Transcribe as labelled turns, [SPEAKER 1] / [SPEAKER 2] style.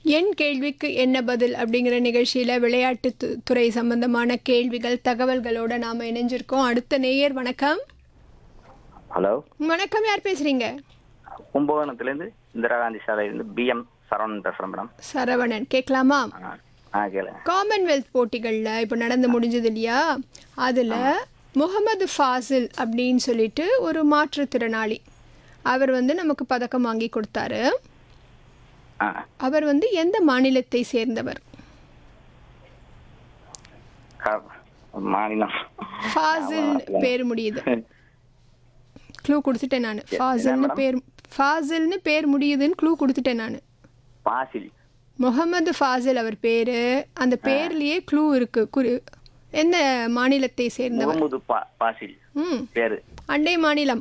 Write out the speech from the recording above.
[SPEAKER 1] என் கேள்விக்கு என்ன பதில் அப்படிங்கிற நிகழ்ச்சியில் விளையாட்டு து- துறை சம்பந்தமான கேள்விகள் தகவல்களோட நாம் இணைஞ்சிருக்கோம் அடுத்த நேயர் வணக்கம்
[SPEAKER 2] ஹலோ
[SPEAKER 1] வணக்கம் யார் பேசுறீங்க
[SPEAKER 2] கும்பகோணத்துலேருந்து இந்திரா காந்தி சாலையிலேருந்து பிஎம் சரவணன் பேசுகிறேன் மேடம்
[SPEAKER 1] சரவணன் கேட்கலாமா
[SPEAKER 2] ஆ ஆ கேளுங்க
[SPEAKER 1] காமன்வெல்த் போட்டிகளில் இப்போ நடந்து முடிஞ்சது இல்லையா அதில் முகமது ஃபாசில் அப்படின்னு சொல்லிட்டு ஒரு மாற்றுத்திறனாளி அவர் வந்து நமக்கு பதக்கம் வாங்கி கொடுத்தாரு
[SPEAKER 2] ஆ
[SPEAKER 1] அவர் வந்து எந்த மாநிலத்தை சேர்ந்தவர்
[SPEAKER 2] க- மாநிலம்
[SPEAKER 1] ஃபாசில் பேர் முடியுது க்ளூ கொடுத்துட்டேன் நான் ஃபாசில்னு பேர் ஃபாசில்னு பேர் முடியுதுன்னு க்ளூ கொடுத்துட்டேன் நான்
[SPEAKER 2] பாசில்
[SPEAKER 1] முகமது ஃபாசில் அவர் பேர் அந்த பேர்லேயே க்ளூ இருக்கு குறி எந்த மாநிலத்தை சேர்ந்தவர்
[SPEAKER 2] முகமது பா பாசில்
[SPEAKER 1] ம்
[SPEAKER 2] பேரு
[SPEAKER 1] அண்டை மாநிலம்